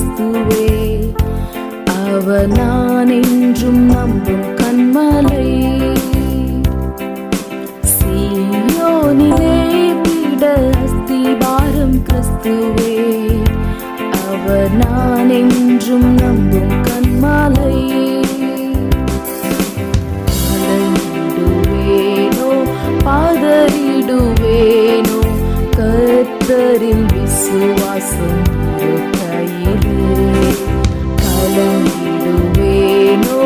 கிறிஸ்துவே அவர் நான் என்றும் நம்பும் கண்மலை சீயோனிலே பிட அஸ்திபாரம் கிறிஸ்துவே அவர் நான் என்றும் நம்பும் கண்மலை அலையிடுவேனோ பாதறிடுவேனோ கர்த்தரில் விசுவாசம் கையிலே கலங்கிடுவேனோ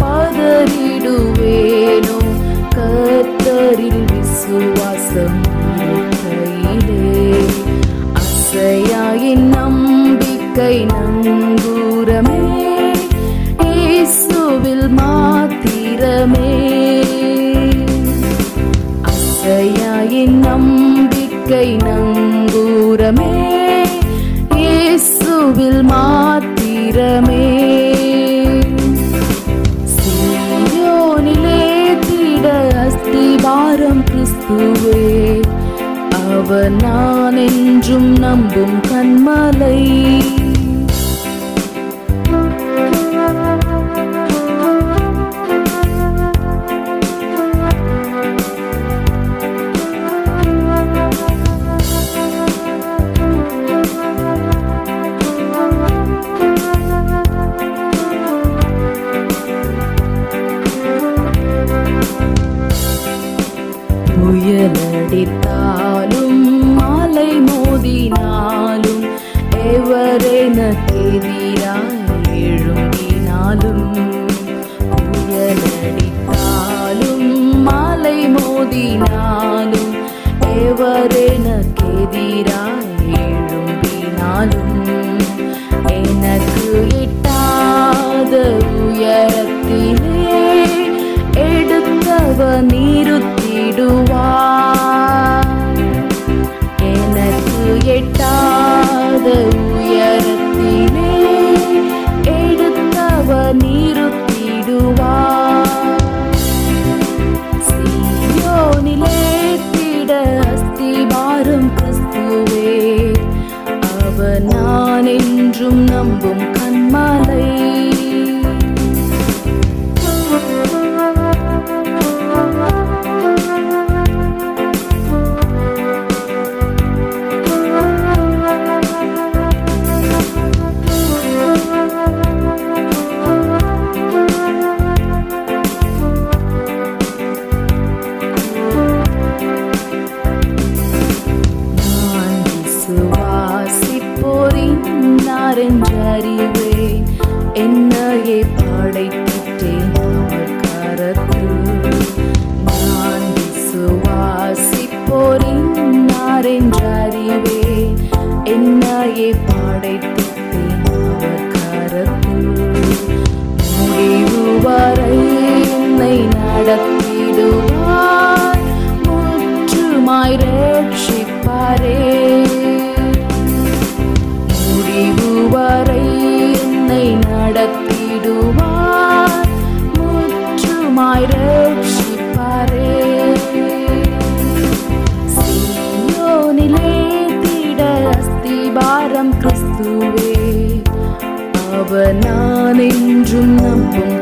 பதறிடுவேனோ கர்த்தரில் விசுவாசம் கையிலே அசையாயின் நம்பிக்கை நங்கூரமே இயேசுவில் மாத்திரமே அசையாயின் நம்பிக்கை நங்கூரமே இயேசுவில் மாத்திரமே சீயோனிலே திட அஸ்திபாரம் கிறிஸ்துவே அவர் நான் என்றும் நம்பும் கண்மலை புயலடித்தாலும் மாலை மோதினாலும் எவரெனக்கெதிராய் எழும்பினாலும் புயலடித்தாலும் மாலை மோதினாலும் எவரெனக்கெதிராய் எழும்பினாலும் எனக்கு எட்டாத உயரத்திலே எடுத்தவ நிறுத்திடுவார் எனக்கு எட்டாத உயரத்திலே எடுத்தவ நிறுத்திடுவார் சீயோனிலே திட அஸ்திபாரம் கிறிஸ்துவே அவர் நான் என்றும் நம்பும் கண்மலை நான் விசுவாசிப்போரின் அறிவேன் என்னையே படைத்திட்டேன் அவர் கரத்தில் நான் விசுவாசிப்போரின் அறிவேன் என்னையே படைத்திட்டேன் அவர் கரத்தில் முடிவு வரை என்னை நடத்திடுவார் முற்றுமாய் ரட்சிப்பாரே முடிவு வரை என்னை நடத்திடுவார் முற்றுமாய் ரட்சிப்பாரே சீயோனிலே திட அஸ்திபாரம் கிறிஸ்துவே அவர் நான் என்றும் நம்பும்